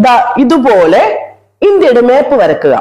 ദാ ഇതുപോലെ ഇന്ത്യയുടെ മാപ്പ് വരക്കുക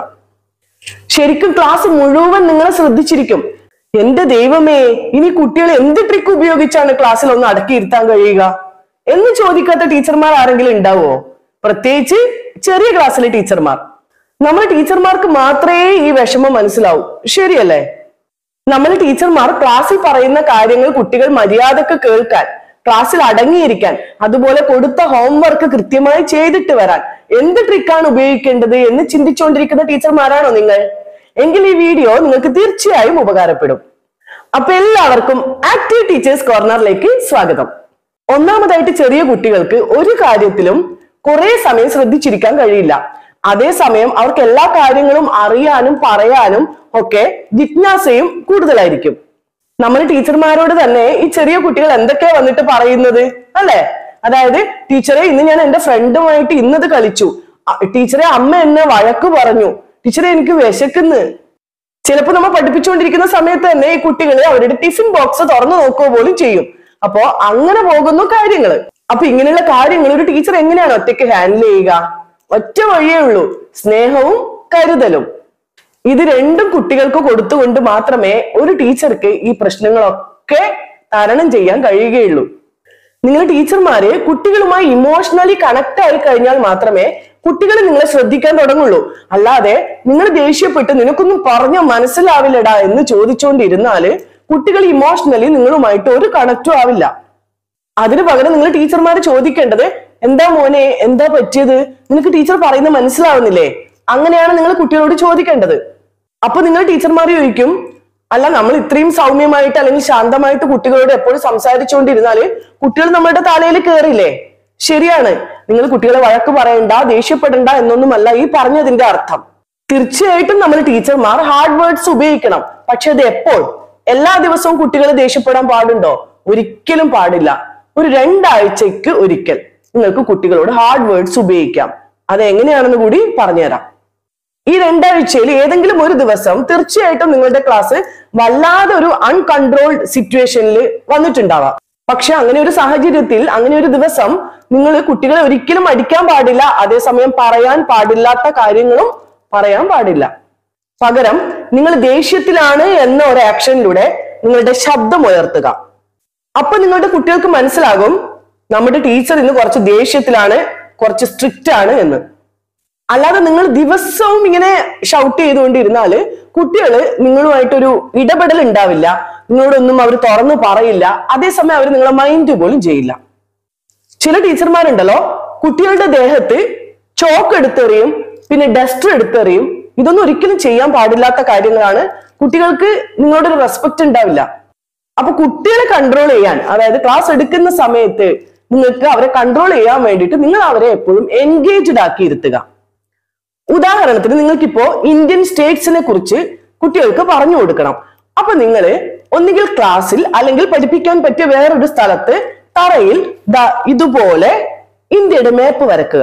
ശരിക്കും ക്ലാസ് മുഴുവൻ നിങ്ങളെ ശ്രദ്ധിച്ചിരിക്കും എന്റെ ദൈവമേ ഇനി കുട്ടികൾ എന്ത് ട്രിക്ക് ഉപയോഗിച്ചാണ് ക്ലാസ്സിൽ ഒന്ന് അടക്കിയിരുത്താൻ കഴിയുക എന്ന് ചോദിക്കാത്ത ടീച്ചർമാർ ആരെങ്കിലും ഉണ്ടാവോ പ്രത്യേകിച്ച് ചെറിയ ക്ലാസ്സിലെ ടീച്ചർമാർ നമ്മൾ ടീച്ചർമാർക്ക് മാത്രമേ ഈ വിഷമം മനസ്സിലാവൂ ശരിയല്ലേ നമ്മൾ ടീച്ചർമാർ ക്ലാസ്സിൽ പറയുന്ന കാര്യങ്ങൾ കുട്ടികൾ മര്യാദക്ക് കേൾക്കാൻ ക്ലാസ്സിൽ അടങ്ങിയിരിക്കാൻ അതുപോലെ കൊടുത്ത ഹോംവർക്ക് കൃത്യമായി ചെയ്തിട്ട് വരാൻ എന്ത് ട്രിക്കാണ് ഉപയോഗിക്കേണ്ടത് എന്ന് ചിന്തിച്ചുകൊണ്ടിരിക്കുന്ന ടീച്ചർമാരാണോ നിങ്ങൾ എങ്കിൽ ഈ വീഡിയോ നിങ്ങൾക്ക് തീർച്ചയായും ഉപകാരപ്പെടും അപ്പൊ എല്ലാവർക്കും ആക്റ്റീവ് ടീച്ചേഴ്സ് കോർണറിലേക്ക് സ്വാഗതം ഒന്നാമതായിട്ട് ചെറിയ കുട്ടികൾക്ക് ഒരു കാര്യത്തിലും കുറെ സമയം ശ്രദ്ധിച്ചിരിക്കാൻ കഴിയില്ല അതേസമയം അവർക്ക് എല്ലാ കാര്യങ്ങളും അറിയാനും പറയാനും ഒക്കെ ജിജ്ഞാസയും കൂടുതലായിരിക്കും നമ്മൾ ടീച്ചർമാരോട് തന്നെ ഈ ചെറിയ കുട്ടികൾ എന്തൊക്കെയാ വന്നിട്ട് പറയുന്നത് അല്ലെ അതായത് ടീച്ചറെ ഇന്ന് ഞാൻ എന്റെ ഫ്രണ്ടുമായിട്ട് ഇന്നത് കളിച്ചു അ, ടീച്ചറെ അമ്മ എന്നെ വഴക്ക് പറഞ്ഞു ടീച്ചറെ എനിക്ക് വിശക്കുന്ന് ചിലപ്പോൾ നമ്മൾ പഠിപ്പിച്ചുകൊണ്ടിരിക്കുന്ന സമയത്ത് തന്നെ ഈ കുട്ടികൾ അവരുടെ ടിഫിൻ ബോക്സ് തുറന്നു നോക്കുക പോലും ചെയ്യും അപ്പോ അങ്ങനെ പോകുന്നു കാര്യങ്ങൾ അപ്പൊ ഇങ്ങനെയുള്ള കാര്യങ്ങൾ ഒരു ടീച്ചർ എങ്ങനെയാണ് ഒറ്റയ്ക്ക് ഹാൻഡിൽ ചെയ്യുക ഒറ്റ വഴിയേ ഉള്ളൂ സ്നേഹവും കരുതലും ഇത് രണ്ടും കുട്ടികൾക്ക് കൊടുത്തുകൊണ്ട് മാത്രമേ ഒരു ടീച്ചർക്ക് ഈ പ്രശ്നങ്ങളൊക്കെ തരണം ചെയ്യാൻ കഴിയുകയുള്ളൂ നിങ്ങൾ ടീച്ചർമാര് കുട്ടികളുമായി ഇമോഷണലി കണക്ട് ആയി കഴിഞ്ഞാൽ മാത്രമേ കുട്ടികൾ നിങ്ങളെ ശ്രദ്ധിക്കാൻ തുടങ്ങുള്ളൂ അല്ലാതെ നിങ്ങൾ ദേഷ്യപ്പെട്ട് നിനക്കൊന്നും പറഞ്ഞ മനസ്സിലാവില്ലടാ എന്ന് ചോദിച്ചുകൊണ്ടിരുന്നാല് കുട്ടികൾ ഇമോഷണലി നിങ്ങളുമായിട്ട് ഒരു കണക്റ്റും ആവില്ല അതിന് പകരം നിങ്ങൾ ടീച്ചർമാർ ചോദിക്കേണ്ടത് എന്താ മോനെ എന്താ പറ്റിയത് നിനക്ക് ടീച്ചർ പറയുന്നത് മനസ്സിലാവുന്നില്ലേ അങ്ങനെയാണ് നിങ്ങൾ കുട്ടികളോട് ചോദിക്കേണ്ടത് അപ്പൊ നിങ്ങൾ ടീച്ചർമാർ ചോദിക്കും അല്ല നമ്മൾ ഇത്രയും സൗമ്യമായിട്ട് അല്ലെങ്കിൽ ശാന്തമായിട്ട് കുട്ടികളോട് എപ്പോഴും സംസാരിച്ചുകൊണ്ടിരുന്നാല് കുട്ടികൾ നമ്മളുടെ തലയിൽ കയറില്ലേ ശരിയാണ് നിങ്ങൾ കുട്ടികളെ വഴക്ക് പറയണ്ട ദേഷ്യപ്പെടണ്ട എന്നൊന്നുമല്ല ഈ പറഞ്ഞതിന്റെ അർത്ഥം തീർച്ചയായിട്ടും നമ്മൾ ടീച്ചർമാർ ഹാർഡ് വേർഡ്സ് ഉപയോഗിക്കണം പക്ഷെ അത് എപ്പോൾ എല്ലാ ദിവസവും കുട്ടികൾ ദേഷ്യപ്പെടാൻ പാടുണ്ടോ ഒരിക്കലും പാടില്ല ഒരു രണ്ടാഴ്ചക്ക് ഒരിക്കൽ നിങ്ങൾക്ക് കുട്ടികളോട് ഹാർഡ് വേർഡ്സ് ഉപയോഗിക്കാം അത് എങ്ങനെയാണെന്ന് കൂടി പറഞ്ഞുതരാം ഈ രണ്ടാഴ്ചയിൽ ഏതെങ്കിലും ഒരു ദിവസം തീർച്ചയായിട്ടും നിങ്ങളുടെ ക്ലാസ് വല്ലാതെ ഒരു അൺകൺട്രോൾഡ് സിറ്റുവേഷനിൽ വന്നിട്ടുണ്ടാവാം പക്ഷെ അങ്ങനെ ഒരു സാഹചര്യത്തിൽ അങ്ങനെ ഒരു ദിവസം നിങ്ങൾ കുട്ടികളെ ഒരിക്കലും അടിക്കാൻ പാടില്ല അതേസമയം പറയാൻ പാടില്ലാത്ത കാര്യങ്ങളും പറയാൻ പാടില്ല പകരം നിങ്ങൾ ദേഷ്യത്തിലാണ് എന്ന ഒരു ആക്ഷനിലൂടെ നിങ്ങളുടെ ശബ്ദം ഉയർത്തുക അപ്പൊ നിങ്ങളുടെ കുട്ടികൾക്ക് മനസ്സിലാകും നമ്മുടെ ടീച്ചർ ഇന്ന് കുറച്ച് ദേഷ്യത്തിലാണ് കുറച്ച് സ്ട്രിക്റ്റ് ആണ് എന്ന് അല്ലാതെ നിങ്ങൾ ദിവസവും ഇങ്ങനെ ഷൗട്ട് ചെയ്തുകൊണ്ടിരുന്നാല് കുട്ടികൾ നിങ്ങളുമായിട്ടൊരു ഇടപെടൽ ഉണ്ടാവില്ല നിങ്ങളോടൊന്നും അവർ തുറന്നു പറയില്ല അതേസമയം അവർ നിങ്ങളെ മൈൻഡ് പോലും ചെയ്യില്ല ചില ടീച്ചർമാരുണ്ടല്ലോ കുട്ടികളുടെ ദേഹത്ത് ചോക്ക് എടുത്തെറിയും പിന്നെ ഡസ്റ്റർ എടുത്തെറിയും ഇതൊന്നും ഒരിക്കലും ചെയ്യാൻ പാടില്ലാത്ത കാര്യങ്ങളാണ് കുട്ടികൾക്ക് നിങ്ങളോടൊരു റെസ്പെക്ട് ഉണ്ടാവില്ല അപ്പൊ കുട്ടികളെ കൺട്രോൾ ചെയ്യാൻ അതായത് ക്ലാസ് എടുക്കുന്ന സമയത്ത് നിങ്ങൾക്ക് അവരെ കൺട്രോൾ ചെയ്യാൻ വേണ്ടിയിട്ട് നിങ്ങൾ അവരെ എപ്പോഴും എൻഗേജ്ഡ് ആക്കി ഇരുത്തുക ഉദാഹരണത്തിന് നിങ്ങൾക്കിപ്പോ ഇന്ത്യൻ സ്റ്റേറ്റ്സിനെ കുറിച്ച് കുട്ടികൾക്ക് പറഞ്ഞു കൊടുക്കണം അപ്പൊ നിങ്ങൾ ഒന്നുകിൽ ക്ലാസ്സിൽ അല്ലെങ്കിൽ പഠിപ്പിക്കാൻ പറ്റിയ വേറൊരു സ്ഥലത്ത് തറയിൽ ദാ ഇതുപോലെ ഇന്ത്യയുടെ മാപ്പ് വരക്കുക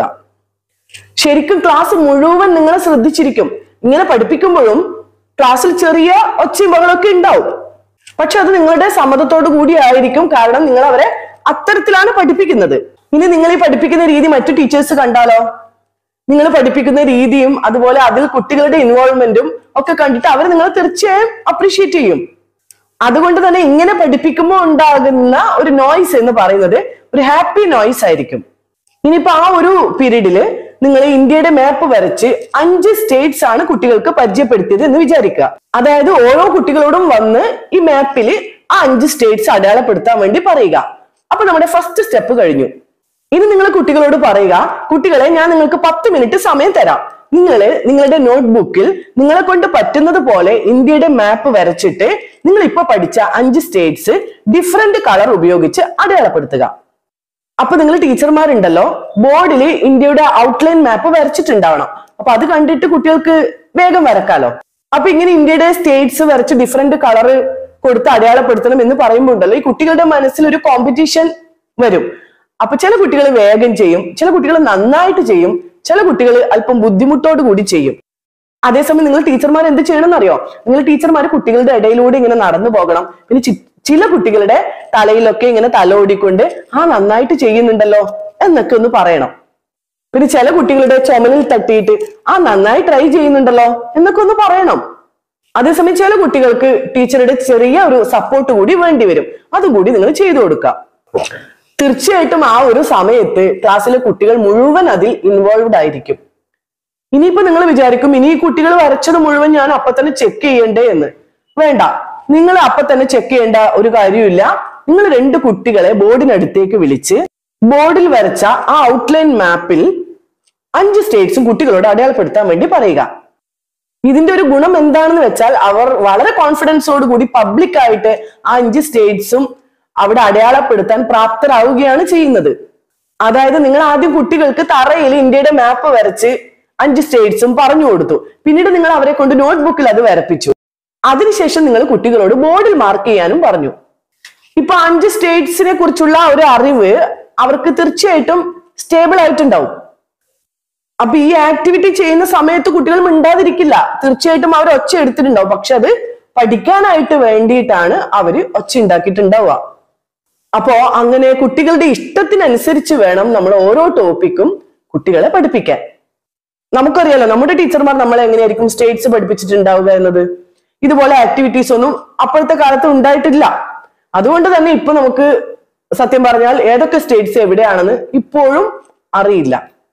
ശരിക്കും ക്ലാസ് മുഴുവൻ നിങ്ങളെ ശ്രദ്ധിച്ചിരിക്കും ഇങ്ങനെ പഠിപ്പിക്കുമ്പോഴും ക്ലാസ്സിൽ ചെറിയ ഒച്ചയും ബഹളമൊക്കെ ഉണ്ടാവും പക്ഷെ അത് നിങ്ങളുടെ സമ്മതത്തോടു കൂടി ആയിരിക്കും കാരണം നിങ്ങൾ അവരെ അത്തരത്തിലാണ് പഠിപ്പിക്കുന്നത് ഇനി നിങ്ങൾ ഈ പഠിപ്പിക്കുന്ന രീതി മറ്റു ടീച്ചേഴ്സ് കണ്ടാലോ നിങ്ങൾ പഠിപ്പിക്കുന്ന രീതിയും അതുപോലെ അതിൽ കുട്ടികളുടെ ഇൻവോൾവ്മെന്റും ഒക്കെ കണ്ടിട്ട് അവർ നിങ്ങളെ തീർച്ചയായും അപ്രീഷിയേറ്റ് ചെയ്യും അതുകൊണ്ട് തന്നെ ഇങ്ങനെ പഠിപ്പിക്കുമ്പോൾ ഉണ്ടാകുന്ന ഒരു നോയ്സ് എന്ന് പറയുന്നത് ഒരു ഹാപ്പി നോയ്സ് ആയിരിക്കും ഇനിയിപ്പോ ആ ഒരു പീരീഡില് നിങ്ങൾ ഇന്ത്യയുടെ മാപ്പ് വരച്ച് അഞ്ച് സ്റ്റേറ്റ്സ് ആണ് കുട്ടികൾക്ക് പരിചയപ്പെടുത്തിയത് എന്ന് വിചാരിക്കുക അതായത് ഓരോ കുട്ടികളോടും വന്ന് ഈ മാപ്പിൽ ആ അഞ്ച് സ്റ്റേറ്റ്സ് അടയാളപ്പെടുത്താൻ വേണ്ടി പറയുക അപ്പൊ നമ്മുടെ ഫസ്റ്റ് സ്റ്റെപ്പ് കഴിഞ്ഞു ഇനി നിങ്ങൾ കുട്ടികളോട് പറയുക കുട്ടികളെ ഞാൻ നിങ്ങൾക്ക് പത്ത് മിനിറ്റ് സമയം തരാം നിങ്ങൾ നിങ്ങളുടെ നോട്ട്ബുക്കിൽ നിങ്ങളെ കൊണ്ട് പറ്റുന്നത് പോലെ ഇന്ത്യയുടെ മാപ്പ് വരച്ചിട്ട് നിങ്ങൾ ഇപ്പൊ പഠിച്ച അഞ്ച് സ്റ്റേറ്റ്സ് ഡിഫറെന്റ് കളർ ഉപയോഗിച്ച് അടയാളപ്പെടുത്തുക അപ്പൊ നിങ്ങൾ ടീച്ചർമാരുണ്ടല്ലോ ബോർഡിൽ ഇന്ത്യയുടെ ഔട്ട്ലൈൻ മാപ്പ് വരച്ചിട്ടുണ്ടാവണം അപ്പൊ അത് കണ്ടിട്ട് കുട്ടികൾക്ക് വേഗം വരക്കാലോ അപ്പൊ ഇങ്ങനെ ഇന്ത്യയുടെ സ്റ്റേറ്റ്സ് വരച്ച് ഡിഫറെന്റ് കളർ കൊടുത്ത് അടയാളപ്പെടുത്തണം എന്ന് പറയുമ്പോൾ ഉണ്ടല്ലോ ഈ കുട്ടികളുടെ മനസ്സിൽ ഒരു കോമ്പറ്റീഷൻ വരും അപ്പൊ ചില കുട്ടികൾ വേഗം ചെയ്യും ചില കുട്ടികൾ നന്നായിട്ട് ചെയ്യും ചില കുട്ടികൾ അല്പം ബുദ്ധിമുട്ടോട് കൂടി ചെയ്യും അതേസമയം നിങ്ങൾ ടീച്ചർമാർ എന്ത് ചെയ്യണം എന്നറിയോ നിങ്ങൾ ടീച്ചർമാർ കുട്ടികളുടെ ഇടയിലൂടെ ഇങ്ങനെ നടന്നു പോകണം പിന്നെ ചി- ചില കുട്ടികളുടെ തലയിലൊക്കെ ഇങ്ങനെ തലോടിക്കൊണ്ട് ആ നന്നായിട്ട് ചെയ്യുന്നുണ്ടല്ലോ എന്നൊക്കെ ഒന്ന് പറയണം പിന്നെ ചില കുട്ടികളുടെ ചുമലിൽ തട്ടിയിട്ട് ആ നന്നായി ട്രൈ ചെയ്യുന്നുണ്ടല്ലോ എന്നൊക്കെ ഒന്ന് പറയണം അതേസമയം ചില കുട്ടികൾക്ക് ടീച്ചറുടെ ചെറിയ ഒരു സപ്പോർട്ട് കൂടി വേണ്ടി വരും അതുകൂടി നിങ്ങൾ ചെയ്തു കൊടുക്കുക തീർച്ചയായിട്ടും ആ ഒരു സമയത്ത് ക്ലാസ്സിലെ കുട്ടികൾ മുഴുവൻ അതിൽ ഇൻവോൾവ്ഡ് ആയിരിക്കും ഇനിയിപ്പോ നിങ്ങൾ വിചാരിക്കും ഇനി ഈ കുട്ടികൾ വരച്ചത് മുഴുവൻ ഞാൻ അപ്പൊ തന്നെ ചെക്ക് ചെയ്യണ്ടേ എന്ന് വേണ്ട നിങ്ങൾ അപ്പൊ തന്നെ ചെക്ക് ചെയ്യേണ്ട ഒരു കാര്യമില്ല നിങ്ങൾ രണ്ട് കുട്ടികളെ ബോർഡിനടുത്തേക്ക് വിളിച്ച് ബോർഡിൽ വരച്ച ആ ഔട്ട്ലൈൻ മാപ്പിൽ അഞ്ച് സ്റ്റേറ്റ്സും കുട്ടികളോട് അടയാളപ്പെടുത്താൻ വേണ്ടി പറയുക ഇതിന്റെ ഒരു ഗുണം എന്താണെന്ന് വെച്ചാൽ അവർ വളരെ കോൺഫിഡൻസോട് കൂടി പബ്ലിക് ആയിട്ട് ആ അഞ്ച് സ്റ്റേറ്റ്സും അവിടെ അടയാളപ്പെടുത്താൻ പ്രാപ്തരാവുകയാണ് ചെയ്യുന്നത് അതായത് നിങ്ങൾ ആദ്യം കുട്ടികൾക്ക് തറയിൽ ഇന്ത്യയുടെ മാപ്പ് വരച്ച് അഞ്ച് സ്റ്റേറ്റ്സും പറഞ്ഞു കൊടുത്തു പിന്നീട് നിങ്ങൾ അവരെ കൊണ്ട് നോട്ട്ബുക്കിൽ അത് വരപ്പിച്ചു അതിനുശേഷം നിങ്ങൾ കുട്ടികളോട് ബോർഡിൽ മാർക്ക് ചെയ്യാനും പറഞ്ഞു ഇപ്പൊ അഞ്ച് സ്റ്റേറ്റ്സിനെ കുറിച്ചുള്ള ഒരു അറിവ് അവർക്ക് തീർച്ചയായിട്ടും സ്റ്റേബിൾ ആയിട്ടുണ്ടാവും അപ്പൊ ഈ ആക്ടിവിറ്റി ചെയ്യുന്ന സമയത്ത് കുട്ടികൾ മിണ്ടാതിരിക്കില്ല തീർച്ചയായിട്ടും അവർ ഒച്ച എടുത്തിട്ടുണ്ടാവും പക്ഷെ അത് പഠിക്കാനായിട്ട് വേണ്ടിയിട്ടാണ് അവര് ഒച്ച ഉണ്ടാക്കിയിട്ടുണ്ടാവുക അപ്പോ അങ്ങനെ കുട്ടികളുടെ ഇഷ്ടത്തിനനുസരിച്ച് വേണം നമ്മൾ ഓരോ ടോപ്പിക്കും കുട്ടികളെ പഠിപ്പിക്കാൻ നമുക്കറിയാലോ നമ്മുടെ ടീച്ചർമാർ നമ്മളെ എങ്ങനെയായിരിക്കും സ്റ്റേറ്റ്സ് പഠിപ്പിച്ചിട്ടുണ്ടാവുക എന്നത് ഇതുപോലെ ആക്ടിവിറ്റീസ് ഒന്നും അപ്പോഴത്തെ കാലത്ത് ഉണ്ടായിട്ടില്ല അതുകൊണ്ട് തന്നെ ഇപ്പൊ നമുക്ക് സത്യം പറഞ്ഞാൽ ഏതൊക്കെ സ്റ്റേറ്റ്സ് എവിടെയാണെന്ന് ഇപ്പോഴും അറിയില്ല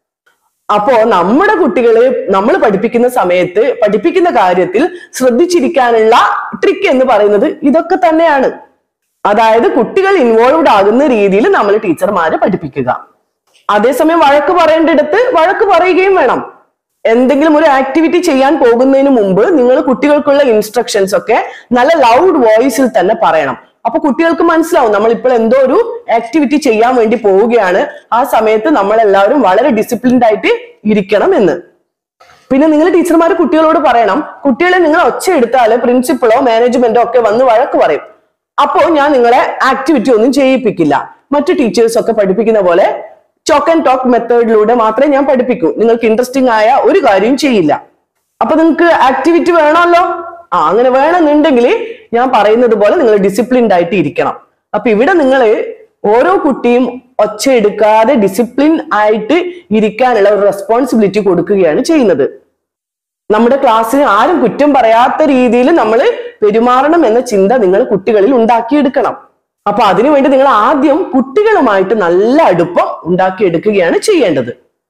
അപ്പോ നമ്മുടെ കുട്ടികളെ നമ്മൾ പഠിപ്പിക്കുന്ന സമയത്ത് പഠിപ്പിക്കുന്ന കാര്യത്തിൽ ശ്രദ്ധിച്ചിരിക്കാനുള്ള ട്രിക്ക് എന്ന് പറയുന്നത് ഇതൊക്കെ തന്നെയാണ് അതായത് കുട്ടികൾ ഇൻവോൾവ്ഡ് ആകുന്ന രീതിയിൽ നമ്മൾ ടീച്ചർമാരെ പഠിപ്പിക്കുക അതേസമയം വഴക്ക് പറയേണ്ടിടത്ത് വഴക്ക് പറയുകയും വേണം എന്തെങ്കിലും ഒരു ആക്ടിവിറ്റി ചെയ്യാൻ പോകുന്നതിന് മുമ്പ് നിങ്ങൾ കുട്ടികൾക്കുള്ള ഇൻസ്ട്രക്ഷൻസ് ഒക്കെ നല്ല ലൗഡ് വോയിസിൽ തന്നെ പറയണം അപ്പൊ കുട്ടികൾക്ക് മനസ്സിലാവും നമ്മൾ ഇപ്പോൾ എന്തോ ഒരു ആക്ടിവിറ്റി ചെയ്യാൻ വേണ്ടി പോവുകയാണ് ആ സമയത്ത് നമ്മൾ എല്ലാവരും വളരെ ഡിസിപ്ലിൻഡ് ആയിട്ട് ഇരിക്കണം എന്ന് പിന്നെ നിങ്ങൾ ടീച്ചർമാർ കുട്ടികളോട് പറയണം കുട്ടികളെ നിങ്ങൾ ഒച്ച എടുത്താല് പ്രിൻസിപ്പളോ മാനേജ്മെന്റോ ഒക്കെ വന്ന് വഴക്ക് പറയും അപ്പോ ഞാൻ നിങ്ങളെ ആക്ടിവിറ്റി ഒന്നും ചെയ്യിപ്പിക്കില്ല മറ്റു ടീച്ചേഴ്സ് ഒക്കെ പഠിപ്പിക്കുന്ന പോലെ ചോക്ക് ആൻഡ് ടോക്ക് മെത്തേഡിലൂടെ മാത്രമേ ഞാൻ പഠിപ്പിക്കൂ നിങ്ങൾക്ക് ഇൻട്രസ്റ്റിംഗ് ആയ ഒരു കാര്യവും ചെയ്യില്ല അപ്പൊ നിങ്ങൾക്ക് ആക്ടിവിറ്റി വേണമല്ലോ ആ അങ്ങനെ വേണമെന്നുണ്ടെങ്കിൽ ഞാൻ പറയുന്നത് പോലെ നിങ്ങൾ ഡിസിപ്ലിൻഡ് ആയിട്ട് ഇരിക്കണം അപ്പൊ ഇവിടെ നിങ്ങൾ ഓരോ കുട്ടിയും ഒച്ച എടുക്കാതെ ഡിസിപ്ലിൻ ആയിട്ട് ഇരിക്കാനുള്ള ഒരു റെസ്പോൺസിബിലിറ്റി കൊടുക്കുകയാണ് ചെയ്യുന്നത് നമ്മുടെ ക്ലാസ്സിന് ആരും കുറ്റം പറയാത്ത രീതിയിൽ നമ്മൾ പെരുമാറണം എന്ന ചിന്ത നിങ്ങൾ കുട്ടികളിൽ ഉണ്ടാക്കിയെടുക്കണം അപ്പൊ അതിനുവേണ്ടി നിങ്ങൾ ആദ്യം കുട്ടികളുമായിട്ട് നല്ല അടുപ്പം ഉണ്ടാക്കിയെടുക്കുകയാണ് ചെയ്യേണ്ടത്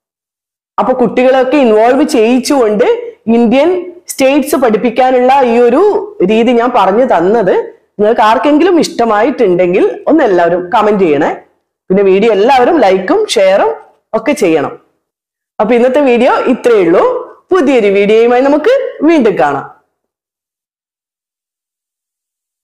അപ്പൊ കുട്ടികളൊക്കെ ഇൻവോൾവ് ചെയ്യിച്ചുകൊണ്ട് ഇന്ത്യൻ സ്റ്റേറ്റ്സ് പഠിപ്പിക്കാനുള്ള ഈ ഒരു രീതി ഞാൻ പറഞ്ഞു തന്നത് നിങ്ങൾക്ക് ആർക്കെങ്കിലും ഇഷ്ടമായിട്ടുണ്ടെങ്കിൽ ഒന്ന് എല്ലാവരും കമന്റ് ചെയ്യണേ പിന്നെ വീഡിയോ എല്ലാവരും ലൈക്കും ഷെയറും ഒക്കെ ചെയ്യണം അപ്പൊ ഇന്നത്തെ വീഡിയോ ഇത്രയേ ഉള്ളൂ പുതിയൊരു വീഡിയോയുമായി നമുക്ക് വീണ്ടും കാണാം